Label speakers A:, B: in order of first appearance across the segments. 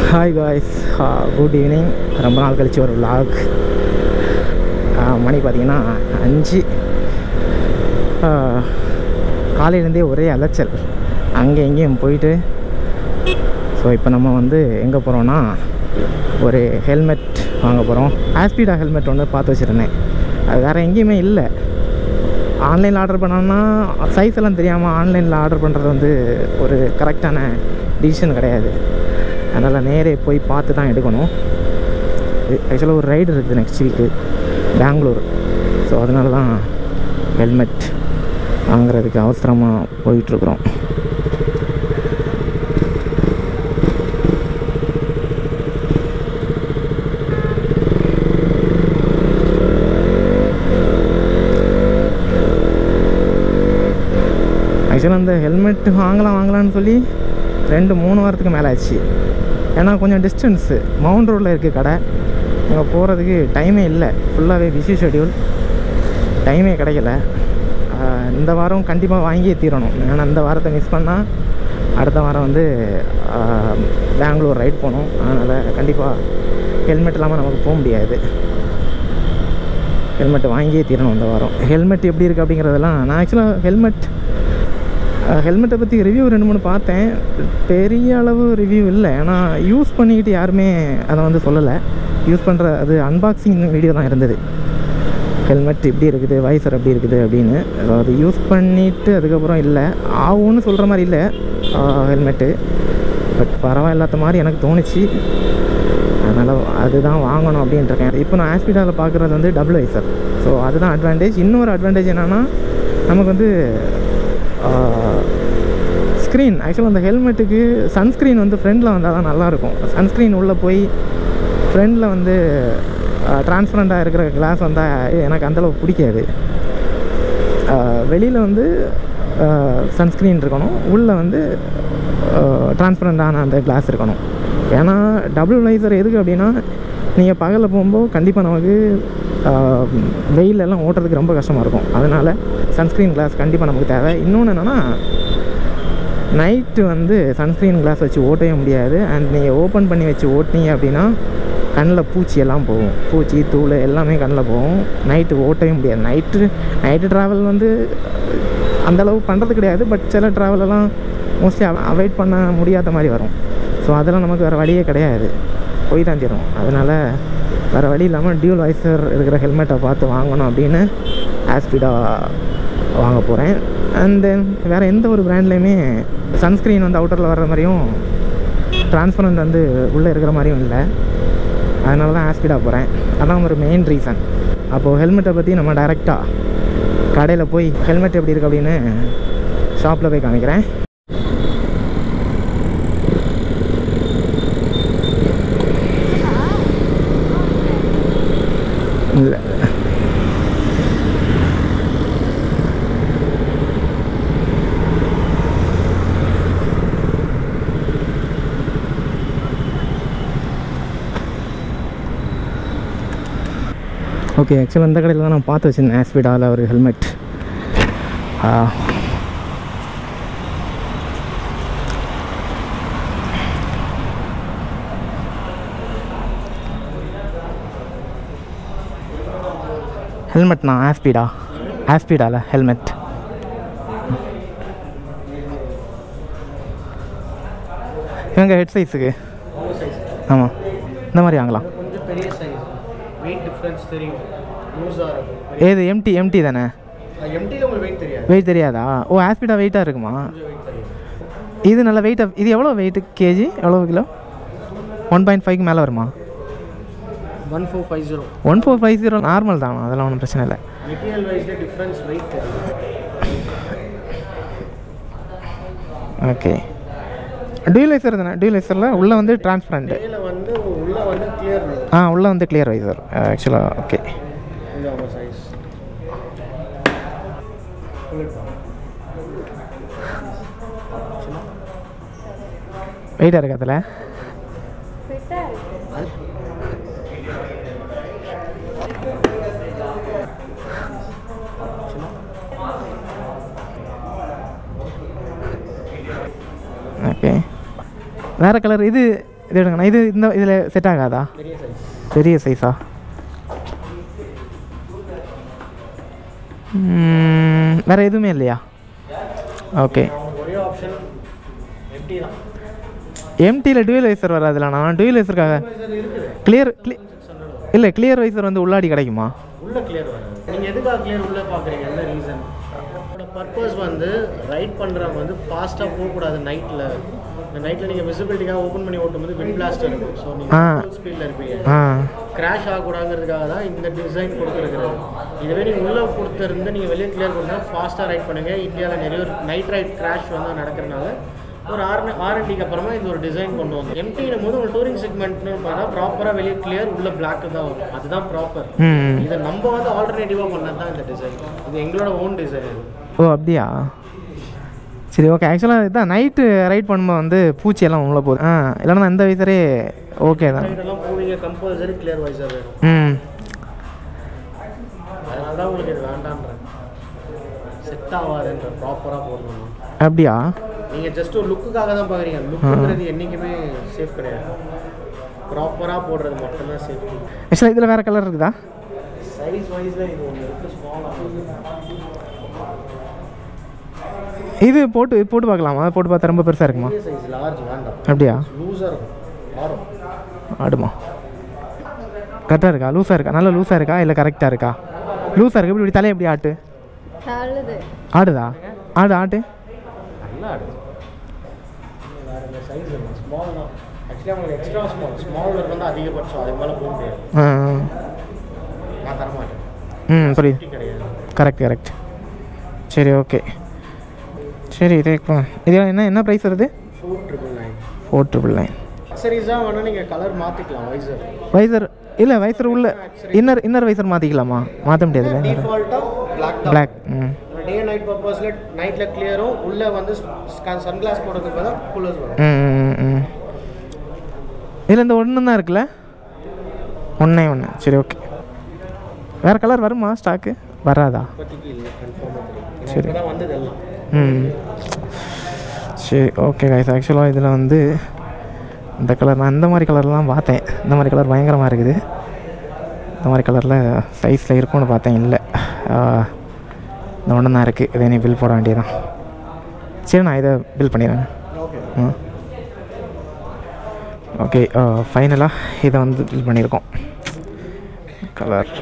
A: Hi guys good evening ரொம்ப நாள் கழிச்சு ஒரு vlog ஆஹ் மணி பார்த்தீங்கன்னா அஞ்சு ஆஹ் காலையிலேருந்தே ஒரே அலைச்சல் அங்கே எங்கேயும் போயிட்டு ஸோ இப்போ நம்ம வந்து எங்கே போகிறோன்னா ஒரு ஹெல்மெட் வாங்க போகிறோம் ஆஸ்பீடா ஹெல்மெட் ஒன்று பார்த்து வச்சுருந்தேன் அது வேறு எங்கேயுமே இல்லை ஆன்லைனில் ஆர்டர் பண்ணோன்னா சைஸ் எல்லாம் தெரியாமல் ஆன்லைனில் ஆர்டர் பண்ணுறது வந்து ஒரு கரெக்டான டிசிஷன் கிடையாது அதனால் நேரே போய் பார்த்து தான் எடுக்கணும் ஆக்சுவலாக ஒரு ரைடு இருக்குது நெக்ஸ்ட் வீக்கு பெங்களூர் ஸோ அதனால தான் ஹெல்மெட் வாங்குறதுக்கு அவசரமாக போயிட்டுருக்குறோம் ஆக்சுவலாக அந்த ஹெல்மெட் வாங்கலாம் வாங்கலாம்னு சொல்லி ரெண்டு மூணு வாரத்துக்கு மேலே ஆச்சு ஏன்னா கொஞ்சம் டிஸ்டன்ஸு மவுண்ட் ரோட்டில் இருக்குது கடை அங்கே போகிறதுக்கு டைமே இல்லை ஃபுல்லாகவே பிஸி ஷெட்யூல் டைமே கிடைக்கல ஆஹ் இந்த வாரம் கண்டிப்பாக வாங்கியே தீரணும் ஏன்னா இந்த வாரத்தை மிஸ் பண்ணால் அடுத்த வாரம் வந்து ஆஹ் பெங்களூர் ரைட் போகணும் அதனால் கண்டிப்பாக ஹெல்மெட் இல்லாமல் நமக்கு போக முடியாது ஹெல்மெட் வாங்கியே தீரணும் இந்த வாரம் ஹெல்மெட் எப்படி இருக்குது அப்படிங்கிறதெல்லாம் நான் ஆக்சுவலாக ஹெல்மெட் ஹெல்மெட்டை பற்றி ரிவ்யூ ரெண்டு மூணு பார்த்தேன் பெரிய அளவு ரிவ்யூ இல்லை ஏன்னா யூஸ் பண்ணிக்கிட்டு யாருமே அதை வந்து சொல்லலை யூஸ் பண்ணுற அது அன்பாக்சிங் வீடியோ தான் இருந்தது ஹெல்மெட் இப்படி இருக்குது வைசர் அப்படி இருக்குது அப்படின்னு So, அது யூஸ் பண்ணிவிட்டு அதுக்கப்புறம் இல்லை ஆகும்னு சொல்கிற மாதிரி இல்லை ஹெல்மெட்டு பட் பரவாயில்லாத மாதிரி எனக்கு தோணுச்சு அதனால் அதுதான் வாங்கணும் அப்படின்ட்டு இருக்கேன் இப்போ நான் ஹாஸ்பிட்டலில் பார்க்குறது வந்து டபுள் வைசர் ஸோ அதுதான் அட்வான்டேஜ் இன்னொரு அட்வான்டேஜ் என்னென்னா நமக்கு வந்து ஸ்க்ரீன் ஆக்சுவலாக அந்த ஹெல்மெட்டுக்கு சன்ஸ்க்ரீன் வந்து ஃப்ரண்டில் வந்தால் தான் நல்லாயிருக்கும் சன்ஸ்க்ரீன் உள்ளே போய் ஃப்ரண்டில் வந்து டிரான்ஸ்பரண்ட்டாக இருக்கிற கிளாஸ் வந்தால் எனக்கு அந்தளவுக்கு பிடிக்காது வெளியில் வந்து சன்ஸ்க்ரீன் இருக்கணும் உள்ளே வந்து டிரான்ஸ்பரண்டான அந்த கிளாஸ் இருக்கணும் ஏன்னா டபுள் லைசர் எதுக்கு அப்படின்னா நீங்கள் பகலில் போகும்போது கண்டிப்பாக நமக்கு ஆஹ், வெயில்ல எல்லாம் ஓட்டுறதுக்கு ரொம்ப கஷ்டமாக இருக்கும் அதனால் சன்ஸ்க்ரீன் கிளாஸ் கண்டிப்பாக நமக்கு தேவை இன்னொன்று என்னென்னா நைட்டு வந்து சன்ஸ்க்ரீன் கிளாஸ் வச்சு ஓட்டவே முடியாது அண்ட் நீங்கள் ஓப்பன் பண்ணி வச்சு ஓட்டினீங்க அப்படின்னா கண்ணில் பூச்சி எல்லாம் போகும் பூச்சி தூள் எல்லாமே கண்ணில் போகும் நைட்டு ஓட்டவே முடியாது நைட்டு நைட்டு ட்ராவல் வந்து அந்தளவு பண்ணுறது கிடையாது பட் சில travel எல்லாம் மோஸ்ட்லி அவாய்ட் பண்ண முடியாத மாதிரி வரும் ஸோ அதெல்லாம் நமக்கு வேறு வழியே கிடையாது போய் தான் தீரும் அதனால் வேறு வழி இல்லாமல் டியூல் வைசர் இருக்கிற ஹெல்மெட்டை பார்த்து வாங்கணும் அப்படின்னு ஆஸ்பிடா வாங்க போகிறேன் அண்ட் தென் வேறு எந்த ஒரு பிராண்ட்லேயுமே சன்ஸ்க்ரீன் வந்து அவுட்டரில் வர்ற மாதிரியும் டிரான்ஸ்பரண்ட் வந்து உள்ளே இருக்கிற மாதிரியும் இல்லை அதனால தான் ஆஸ்பிடா போகிறேன் அதான் ஒரு மெயின் ரீசன் அப்போது ஹெல்மெட்டை பற்றி நம்ம டைரெக்டாக கடையில் போய் ஹெல்மெட் எப்படி இருக்குது அப்படின்னு ஷாப்பில் போய் காமிக்கிறேன் இல்லை ஓகே ஆக்சுவலாக இந்த கடையில் தான் நான் பார்த்து வச்சுருந்தேன் ஆஸ்பிடாவில் ஒரு ஹெல்மெட் ஹெல்மெட்ண்ணா ஆஸ்பிடா ஆஸ்பிடாவில் ஹெல்மெட் இவங்க ஹெட் சைஸுக்கு ஆமாம் இந்த மாதிரி வாங்கலாம்
B: கொஞ்சம் பெரிய சைஸ் வெயிட் டிஃப்ரென்ஸ் தெரியும் லூஸாக இருக்கும்
A: ஏது எம்டி எம்டி தானே
B: எம்டியில் உங்களுக்கு வெயிட் தெரியாது
A: வெயிட் தெரியாதா ஓ ஆஸ்பிடா வெயிட்டாக இருக்குமா
B: கொஞ்சம் வெயிட் தெரியும்
A: இது நல்ல வெயிட்டாக இது எவ்வளோ வெயிட்டு கேஜி எவ்வளோ கிலோ ஒன் பாயிண்ட் ஃபைவ்க்கு மேலே வருமா
B: one four five zero
A: one four five zero normal தான் அதெல்லாம் ஒன்றும் பிரச்சனை இல்லை
B: மெட்டீரியல் வைஸில் டிஃப்ரென்ஸ் வெயிட் தெரியும்
A: ஓகே டியூல் வைசர் தானே டியூல் வைசரில் உள்ளே வந்து டிரான்ஸ்பரண்ட்டு
B: இதில் வந்து உள்ளே வந்து கிளியர்
A: ஆ உள்ளே வந்து கிளியர் வைசர் ஆக்சுவலாக ஓகே
B: இது அவங்க சைஸ்
A: வெயிட்டாக இருக்கு அதில் ஓகே வேறு கலர் இது இது எடுங்கண்ணா இது இந்த இதில் செட் ஆகாதா
B: பெரிய சைஸ்
A: பெரிய சைஸா வேறு எதுவுமே இல்லையா ஓகே
B: ஒரே ஆப்ஷன் எம்டி தான்
A: எம்டியில் டுவெல் வைசர் வராதுல நான் டுவெல் வைசருக்காக
B: சார் இருக்குது
A: கிளியர் கிளி இல்லை கிளியர் வைசர் வந்து உள்ளாடி கிடைக்குமா
B: உள்ள கிளியர் வராது நீங்கள் எதுக்காக கிளியர் உள்ள பார்க்குறீங்க என்ன ரீசன் பர்பஸ் வந்து ரைட் பண்ணுறவங்க வந்து ஃபாஸ்ட்டாக போகக்கூடாது நைட்டில் இந்த நைட்டில் நீங்கள் விசிபிலிட்டிக்காக ஓப்பன் பண்ணி ஓட்டும்போது விண்ட் பிளாஸ்ட் இருக்கும் ஸோ
A: ஆ.
B: நீங்கள் ஸ்பீடில் இருப்பீங்க
A: ஆ
B: கிராஷ் ஆகக்கூடாதுங்கிறதுக்காக தான் இந்த டிசைன் கொடுத்துருக்குறது இதுவே நீங்கள் உள்ளே கொடுத்துருந்து நீங்கள் வெளியே கிளியர் பண்ணா ஃபாஸ்ட்டாக ரைட் பண்ணுங்கள் இந்தியாவில் நிறைய ஒரு நைட் ரைட் கிராஷ் வந்து நடக்கிறனால ஒரு ஆர் ஆர்என்டிக்கு அப்புறமா இந்த ஒரு டிசைன் கொண்டு வந்தோம் எம்டினும் போது ஒரு டூரிங் செக்மெண்ட்னு பார்த்தா ப்ராப்பராக வெளியே கிளியர் உள்ள பிளாக் தான் வரும் அதுதான் ப்ராப்பர்
A: ம்
B: இதை நம்ம வந்து ஆல்டர்னேட்டிவாக பண்ணது தான் இந்த டிசைன் இது எங்களோட ஓன் டிசைன் இது
A: ஓ அப்படியா சரி ஓகே ஆக்சுவலாக இதுதான் நைட்டு ரைட் பண்ணும்போது வந்து பூச்சி எல்லாம் உள்ள போகுது ஆ இல்லைன்னா இந்த வைசரே ஓகே தான்
B: இதெல்லாம் போவீங்க கம்பல்சரி கிளியர் வைஸாக வேணும்
A: ம்
B: அதனால தான் உங்களுக்கு இது வேண்டான்றேன் செட் ஆகாதுன்ற ப்ராப்பராக போடணும்
A: அப்படியா
B: நீங்கள் ஜஸ்ட் ஒரு லுக்குக்காக தான் பார்க்குறீங்க லுக்குங்கிறது என்றைக்குமே சேஃப் கிடையாது ப்ராப்பராக போடுறது மட்டும்தான் சேஃப்டி
A: ஆக்சுவலாக இதில் வேறு கலர் இருக்குதா
B: சைஸ் வைஸில் இது ஒன்று இருக்குது ஸ்மாலாக
A: இது போட்டு போட்டு பார்க்கலாமா போட்டு பார்த்தா ரொம்ப பெருசாக இருக்குமா
B: பெரிய சைஸ் லார்ஜ் வேண்டாம்
A: அப்படியா
B: லூஸாக இருக்கும் ஆடும்
A: ஆடுமா கரெக்டாக இருக்கா லூஸாக இருக்கா நல்லா லூஸாக இருக்கா இல்லை கரெக்டாக இருக்கா லூஸாக இருக்கு இப்படி இப்படி தலையை எப்படி ஆட்டு
C: அழுது
A: ஆடுதா ஆடு ஆட்டு
B: நல்லா ஆடுது வேறு இந்த சைஸ் இல்லை ஸ்மால் தான் ஆக்சுவலி அவங்களுக்கு எக்ஸ்ட்ரா ஸ்மால் ஸ்மால் ஒர்க் வந்து அதிகபட்சம் அதுக்கு மேலே போக முடியாது
A: ஆ
B: நான் தரமாட்டேன்
A: ம் புரியுது
B: ஃபிஃப்டி கிடையாது
A: கரெக்ட் கரெக்ட் சரி ஓகே சரி இது இது என்ன என்ன ப்ரைஸ் வருது
B: four triple nine
A: four triple nine
B: அக்சரிஸாக வேணால் நீங்கள் கலர் மாற்றிக்கலாம் வைசர்
A: வைசர் இல்லை வைசர் உள்ள இன்னர் இன்னர் வைசர் மாற்றிக்கலாமா மாற்ற முடியாதுல்ல
B: டிஃபால்ட்டாக பிளாக் தான்
A: பிளாக் ம்
B: டே நைட் பர்பஸில் நைட்டில் கிளியரும் உள்ளே வந்து சன்கிளாஸ் போடுறதுக்கு பதிலாக கூலர்ஸ் வரும்
A: ம் ம், ம் இதில் இந்த ஒன்று தான் இருக்குல்ல ஒன்றே ஒன்று சரி ஓகே வேறு கலர் வருமா ஸ்டாக்கு வராதா
B: இப்போதைக்கு இல்லை கன்ஃபார்மாக தெரியும்
A: சரி.
B: இப்போ தான் வந்தது எல்லாம்
A: ம் சரி ஓகே கைஸ் ஆக்சுவலாக இதில் வந்து இந்த கலர் நான் இந்த மாதிரி கலர்லாம் பார்த்தேன் இந்த மாதிரி கலர் பயங்கரமாக இருக்குது இந்த மாதிரி கலரில் சைஸில் இருக்கும்னு பார்த்தேன் இல்லை இந்த ஒன்று தான் இருக்குது இதை நீ பில் போட வேண்டியதான் சரி நான் இதை பில் பண்ணிடுறேன்
B: ஓகே
A: ம் ஓகே ஃபைனலாக இதை வந்து பில் பண்ணியிருக்கோம் கலர்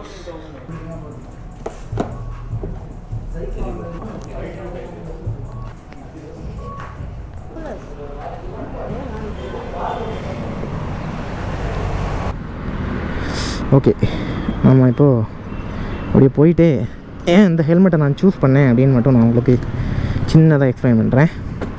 A: ஓகே ஆமாம் இப்போது அப்படியே போயிட்டே ஏன் இந்த ஹெல்மெட்டை நான் சூஸ் பண்ணேன் அப்படின்னு மட்டும் நான் உங்களுக்கு சின்னதாக எக்ஸ்பிளைன் பண்ணுறேன்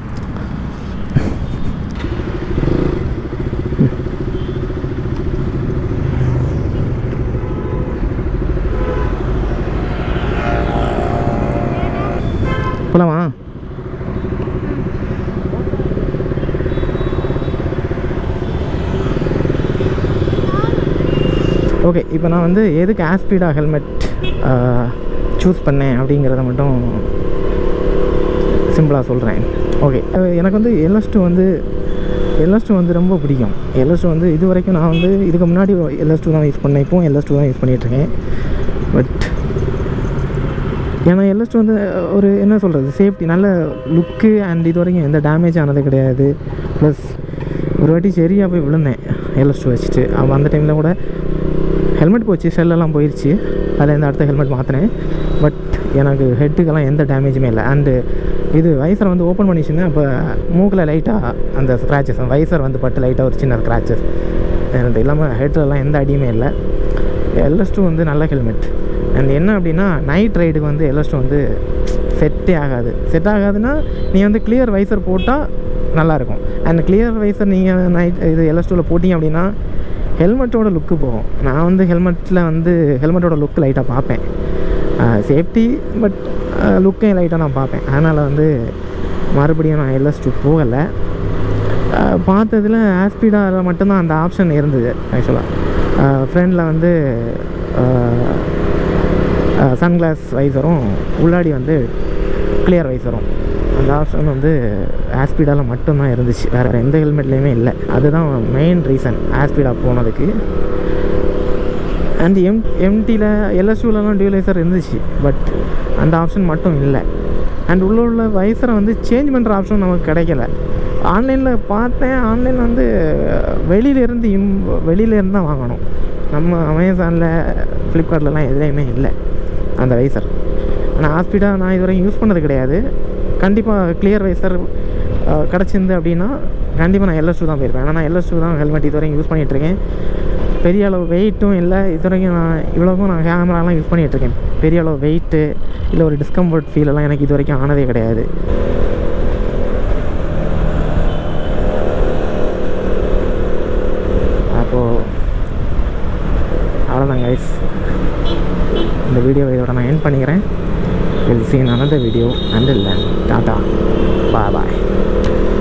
A: போலாமா ஓகே இப்போ நான் வந்து எதுக்கு ஆஸ்பீடா ஹெல்மெட் சூஸ் பண்ணேன் அப்படிங்கிறத மட்டும் சிம்பிளாக சொல்கிறேன் ஓகே எனக்கு வந்து எல்எஸ் டூ வந்து எல்எஸ் டூ வந்து ரொம்ப பிடிக்கும் எல்எஸ் டூ வந்து இது வரைக்கும் நான் வந்து இதுக்கு முன்னாடி எல்எஸ் டூ தான் யூஸ் பண்ணேன் இப்போவும் எல்எஸ் டூ தான் யூஸ் பண்ணிகிட்ருக்கேன் பட் ஏன்னா எல்எஸ் வந்து ஒரு என்ன சொல்கிறது சேஃப்டி நல்ல லுக்கு அண்ட் இது வரைக்கும் எந்த டேமேஜ் ஆனது கிடையாது ப்ளஸ் ஒரு வாட்டி சரியாக போய் விழுந்தேன் எல்எஸ் டூ வச்சுட்டு அவன் அந்த டைமில் கூட ஹெல்மெட் போச்சு செல்லெல்லாம் போயிடுச்சு அதில் இந்த அடுத்த ஹெல்மெட் மாற்றினேன் பட் எனக்கு ஹெட்டுக்கெல்லாம் எந்த டேமேஜுமே இல்லை அண்டு இது வைசரை வந்து ஓப்பன் பண்ணி வச்சுருந்தேன் அப்போ மூக்கில் லைட்டாக அந்த ஸ்க்ராச்சஸ் வைசர் வந்து பட்டு லைட்டாக ஒரு சின்ன ஸ்க்ராச்சஸ் எனக்கு இல்லாமல் ஹெட்லலாம் எந்த அடியுமே இல்லை எல்எஸ் டூ வந்து நல்ல ஹெல்மெட் அண்ட் என்ன அப்படின்னா நைட் ரைடுக்கு வந்து எல்எஸ் டூ வந்து செட்டே ஆகாது செட் ஆகாதுன்னா நீ வந்து கிளியர் வைசர் போட்டால் நல்லாயிருக்கும் அண்ட் கிளியர் வைசர் நீங்கள் நைட் இது எல்எஸ் டூவில் போட்டிங்க அப்படின்னா ஹெல்மெட்டோட லுக்கு போகும் நான் வந்து ஹெல்மெட்டில் வந்து ஹெல்மெட்டோட லுக் லைட்டாக பார்ப்பேன் சேஃப்டி பட் லுக்கையும் லைட்டாக நான் பார்ப்பேன் அதனால் வந்து மறுபடியும் நான் எல்எஸ் டூ போகலை பார்த்ததில் ஆஸ்பீடாவில் மட்டும்தான் அந்த ஆப்ஷன் இருந்தது ஆக்சுவலாக ஃப்ரெண்டில் வந்து சன்கிளாஸ் வைசரும் உள்ளாடி வந்து கிளியர் வைசரும் அந்த ஆப்ஷன் வந்து ஆஸ்பீடால் மட்டும்தான் இருந்துச்சு வேறு எந்த ஹெல்மெட்லேயுமே இல்லை அதுதான் மெயின் ரீசன் ஆஸ்பீடா போனதுக்கு அண்ட் எம் எம்டியில் எல்எஸ்யூலலாம் டியூலைசர் இருந்துச்சு பட் அந்த ஆப்ஷன் மட்டும் இல்லை அண்ட் உள்ள உள்ள வைசரை வந்து சேஞ்ச் பண்ணுற ஆப்ஷன் நமக்கு கிடைக்கல ஆன்லைனில் பார்த்தேன் ஆன்லைனில் வந்து வெளியிலேருந்து இம் வெளியிலேருந்து தான் வாங்கணும் நம்ம அமேசானில் ஃப்ளிப்கார்ட்லலாம் எதுலேயுமே இல்லை அந்த வைசர் ஆனால் ஹாஸ்பிட்டல் நான் இது வரைக்கும் யூஸ் பண்ணது கிடையாது கண்டிப்பாக கிளியர் வைசர் கிடச்சிருந்து அப்படின்னா கண்டிப்பாக நான் எல்எஸ் தான் போயிருப்பேன் ஏன்னா நான் எல்எஸ் தான் ஹெல்மெட் இது வரைக்கும் யூஸ் பண்ணிகிட்ருக்கேன் பெரிய அளவு வெயிட்டும் இல்லை இது வரைக்கும் நான் இவ்வளோக்கும் நான் கேமராலாம் யூஸ் பண்ணிகிட்ருக்கேன் பெரிய அளவு வெயிட்டு இல்லை ஒரு டிஸ்கம்ஃபர்ட் ஃபீலெல்லாம் எனக்கு இது வரைக்கும் ஆனதே கிடையாது அப்போது அவ்வளோதான் கைஸ் இந்த வீடியோவை இதோட நான் என் பண்ணிக்கிறேன் will see in another video and இல்லை டாட்டா பாய் பாய்